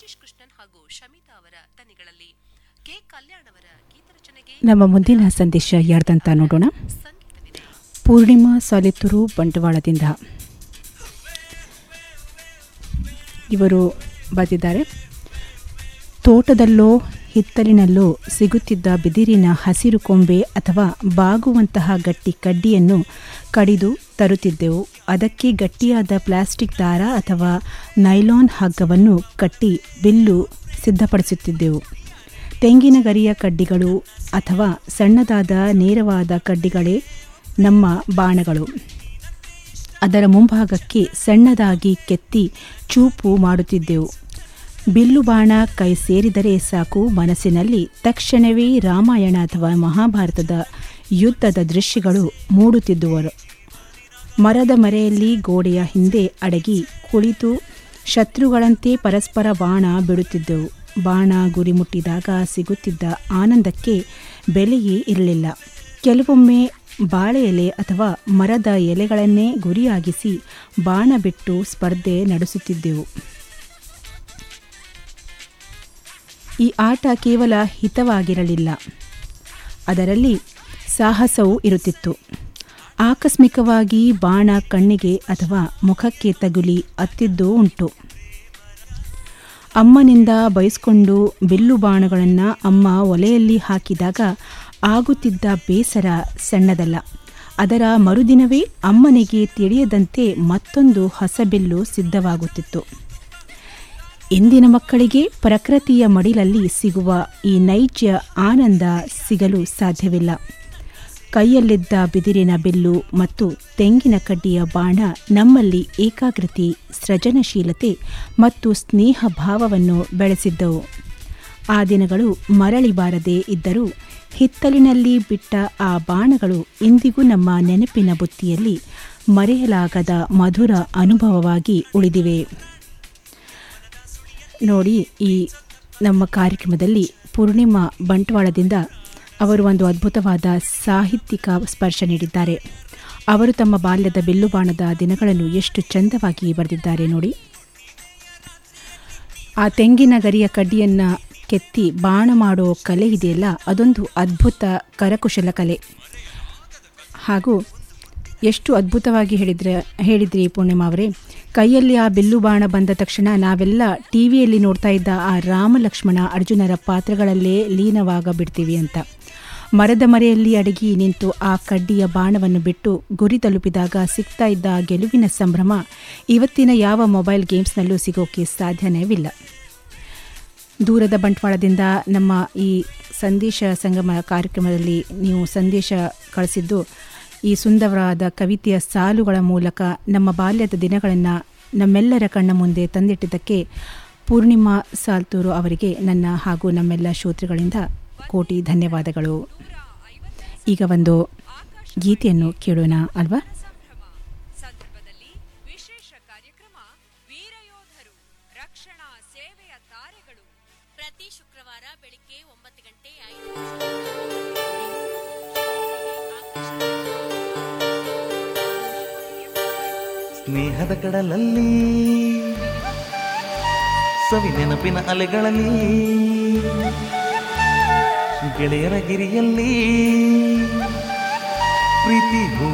ರಾಜೇಶ್ ಕೃಷ್ಣನ್ ಹಾಗೂ ಶಮಿತಾ ಅವರ ದನಿಗಳಲ್ಲಿ ಕೆ ಕಲ್ಯಾಣ್ ಅವರ ಗೀತರಚನೆಗೆ ನಮ್ಮ ಮುಂದಿನ ಸಂದೇಶ ಯಾರ್ದಂತ ನೋಡೋಣ ಸಂಗೀತವಿದೆ ಪೂರ್ಣಿಮಾ ಸಾಲಿತೂರು ಬಂಟ್ವಾಳದಿಂದ ಇವರು ಬರೆದಿದ್ದಾರೆ ತೋಟದಲ್ಲೋ ಹಿತ್ತಲಿನಲ್ಲೋ ಸಿಗುತ್ತಿದ್ದ ಬಿದಿರಿನ ಹಸಿರು ಕೊಂಬೆ ಅಥವಾ ಬಾಗುವಂತಹ ಗಟ್ಟಿ ಕಡ್ಡಿಯನ್ನು ಕಡಿದು ತರುತ್ತಿದ್ದೆವು ಅದಕ್ಕೆ ಗಟ್ಟಿಯಾದ ಪ್ಲಾಸ್ಟಿಕ್ ದಾರ ಅಥವಾ ನೈಲಾನ್ ಹಗ್ಗವನ್ನು ಕಟ್ಟಿ ಬಿಲ್ಲು ಸಿದ್ಧಪಡಿಸುತ್ತಿದ್ದೆವು ತೆಂಗಿನ ಗರಿಯ ಕಡ್ಡಿಗಳು ಅಥವಾ ಸಣ್ಣದಾದ ನೇರವಾದ ಕಡ್ಡಿಗಳೇ ನಮ್ಮ ಬಾಣಗಳು ಅದರ ಮುಂಭಾಗಕ್ಕೆ ಸಣ್ಣದಾಗಿ ಕೆತ್ತಿ ಚೂಪು ಮಾಡುತ್ತಿದ್ದೆವು ಬಿಲ್ಲು ಬಾಣ ಕೈ ಸೇರಿದರೆ ಸಾಕು ಮನಸ್ಸಿನಲ್ಲಿ ತಕ್ಷಣವೇ ರಾಮಾಯಣ ಅಥವಾ ಮಹಾಭಾರತದ ಯುದ್ಧದ ದೃಶ್ಯಗಳು ಮೂಡುತ್ತಿದ್ದುವರು ಮರದ ಮರೆಯಲ್ಲಿ ಗೋಡೆಯ ಹಿಂದೆ ಅಡಗಿ ಕುಳಿತು ಶತ್ರುಗಳಂತೆ ಪರಸ್ಪರ ಬಾಣ ಬಿಡುತ್ತಿದ್ದೆವು ಬಾಣ ಗುರಿ ಮುಟ್ಟಿದಾಗ ಸಿಗುತ್ತಿದ್ದ ಆನಂದಕ್ಕೆ ಬೆಲೆಯೇ ಇರಲಿಲ್ಲ ಕೆಲವೊಮ್ಮೆ ಬಾಳೆ ಎಲೆ ಅಥವಾ ಮರದ ಎಲೆಗಳನ್ನೇ ಗುರಿಯಾಗಿಸಿ ಬಾಣ ಬಿಟ್ಟು ಸ್ಪರ್ಧೆ ನಡೆಸುತ್ತಿದ್ದೆವು ಈ ಆಟ ಕೇವಲ ಹಿತವಾಗಿರಲಿಲ್ಲ ಅದರಲ್ಲಿ ಸಾಹಸವೂ ಇರುತ್ತಿತ್ತು ಆಕಸ್ಮಿಕವಾಗಿ ಬಾಣ ಕಣ್ಣಿಗೆ ಅಥವಾ ಮುಖಕ್ಕೆ ತಗುಲಿ ಅತ್ತಿದ್ದೂ ಉಂಟು ಅಮ್ಮನಿಂದ ಬಯಸ್ಕೊಂಡು ಬಿಲ್ಲು ಬಾಣಗಳನ್ನು ಅಮ್ಮ ಒಲೆಯಲ್ಲಿ ಹಾಕಿದಾಗ ಆಗುತ್ತಿದ್ದ ಬೇಸರ ಸಣ್ಣದಲ್ಲ ಅದರ ಮರುದಿನವೇ ಅಮ್ಮನಿಗೆ ತಿಳಿಯದಂತೆ ಮತ್ತೊಂದು ಹೊಸ ಬಿಲ್ಲು ಸಿದ್ಧವಾಗುತ್ತಿತ್ತು ಇಂದಿನ ಮಕ್ಕಳಿಗೆ ಪ್ರಕೃತಿಯ ಮಡಿಲಲ್ಲಿ ಸಿಗುವ ಈ ನೈಜ ಆನಂದ ಸಿಗಲು ಸಾಧ್ಯವಿಲ್ಲ ಕೈಯಲ್ಲಿದ್ದ ಬಿದಿರಿನ ಬಿಲ್ಲು ಮತ್ತು ತೆಂಗಿನ ಕಡ್ಡಿಯ ಬಾಣ ನಮ್ಮಲ್ಲಿ ಏಕಾಗ್ರತೆ ಸೃಜನಶೀಲತೆ ಮತ್ತು ಸ್ನೇಹ ಭಾವವನ್ನು ಬೆಳೆಸಿದ್ದವು ಆ ದಿನಗಳು ಮರಳಿ ಬಾರದೇ ಇದ್ದರೂ ಹಿತ್ತಲಿನಲ್ಲಿ ಬಿಟ್ಟ ಆ ಬಾಣಗಳು ಇಂದಿಗೂ ನಮ್ಮ ನೆನಪಿನ ಬುತ್ತಿಯಲ್ಲಿ ಮರೆಯಲಾಗದ ಮಧುರ ಅನುಭವವಾಗಿ ಉಳಿದಿವೆ ನೋಡಿ ಈ ನಮ್ಮ ಕಾರ್ಯಕ್ರಮದಲ್ಲಿ ಪೂರ್ಣಿಮಾ ಬಂಟ್ವಾಳದಿಂದ ಅವರು ಒಂದು ಅದ್ಭುತವಾದ ಸಾಹಿತ್ಯಿಕ ಸ್ಪರ್ಶ ನೀಡಿದ್ದಾರೆ ಅವರು ತಮ್ಮ ಬಾಲ್ಯದ ಬಿಲ್ಲುಬಾಣದ ದಿನಗಳನ್ನು ಎಷ್ಟು ಚಂದವಾಗಿ ಬರೆದಿದ್ದಾರೆ ನೋಡಿ ಆ ತೆಂಗಿನ ಗರಿಯ ಕಡ್ಡಿಯನ್ನು ಕೆತ್ತಿ ಬಾಣ ಮಾಡೋ ಕಲೆ ಇದೆಯಲ್ಲ ಅದೊಂದು ಅದ್ಭುತ ಕರಕುಶಲ ಕಲೆ ಹಾಗೂ ಎಷ್ಟು ಅದ್ಭುತವಾಗಿ ಹೇಳಿದ್ರೆ ಹೇಳಿದ್ರಿ ಪೂರ್ಣಿಮಾ ಅವರೇ ಕೈಯಲ್ಲಿ ಆ ಬಿಲ್ಲು ಬಾಣ ಬಂದ ತಕ್ಷಣ ನಾವೆಲ್ಲ ಟಿ ವಿಯಲ್ಲಿ ನೋಡ್ತಾ ಇದ್ದ ಆ ರಾಮ ಲಕ್ಷ್ಮಣ ಅರ್ಜುನರ ಪಾತ್ರಗಳಲ್ಲೇ ಲೀನವಾಗಬಿಡ್ತೀವಿ ಅಂತ ಮರದ ಮರೆಯಲ್ಲಿ ಅಡಗಿ ನಿಂತು ಆ ಕಡ್ಡಿಯ ಬಾಣವನ್ನು ಬಿಟ್ಟು ಗುರಿ ತಲುಪಿದಾಗ ಸಿಗ್ತಾ ಇದ್ದ ಆ ಗೆಲುವಿನ ಸಂಭ್ರಮ ಇವತ್ತಿನ ಯಾವ ಮೊಬೈಲ್ ಗೇಮ್ಸ್ನಲ್ಲೂ ಸಿಗೋಕೆ ಸಾಧ್ಯನೇವಿಲ್ಲ ದೂರದ ಬಂಟ್ವಾಳದಿಂದ ನಮ್ಮ ಈ ಸಂದೇಶ ಸಂಗಮ ಕಾರ್ಯಕ್ರಮದಲ್ಲಿ ನೀವು ಸಂದೇಶ ಕಳಿಸಿದ್ದು ಈ ಸುಂದರವಾದ ಕವಿತೆಯ ಸಾಲುಗಳ ಮೂಲಕ ನಮ್ಮ ಬಾಲ್ಯದ ದಿನಗಳನ್ನು ನಮ್ಮೆಲ್ಲರ ಕಣ್ಣ ಮುಂದೆ ತಂದಿಟ್ಟಿದ್ದಕ್ಕೆ ಪೂರ್ಣಿಮಾ ಸಾಲ್ತೂರು ಅವರಿಗೆ ನನ್ನ ಹಾಗೂ ನಮ್ಮೆಲ್ಲ ಶ್ರೋತೃಗಳಿಂದ ಕೋಟಿ ಧನ್ಯವಾದಗಳು ಈಗ ಒಂದು ಗೀತೆಯನ್ನು ಕೇಳೋಣ ಅಲ್ವಾ ಸಂಭ್ರಮ ಸಂದರ್ಭದಲ್ಲಿ ವಿಶೇಷ ಕಾರ್ಯಕ್ರಮ ವೀರಯೋಧರು ರಕ್ಷಣಾ ಸೇವೆಯ ತಾರೆಗಳು ಪ್ರತಿ ಶುಕ್ರವಾರ ಬೆಳಿಗ್ಗೆ ಒಂಬತ್ತು ಗಂಟೆ ಐದು ಸ್ನೇಹದ ಕಡಲಲ್ಲಿ ಸವಿ ನೆನಪಿನ ಅಲೆಗಳಲ್ಲಿ ಗೆಳೆಯರ ಗಿರಿಯಲ್ಲಿ ಪ್ರೀತಿ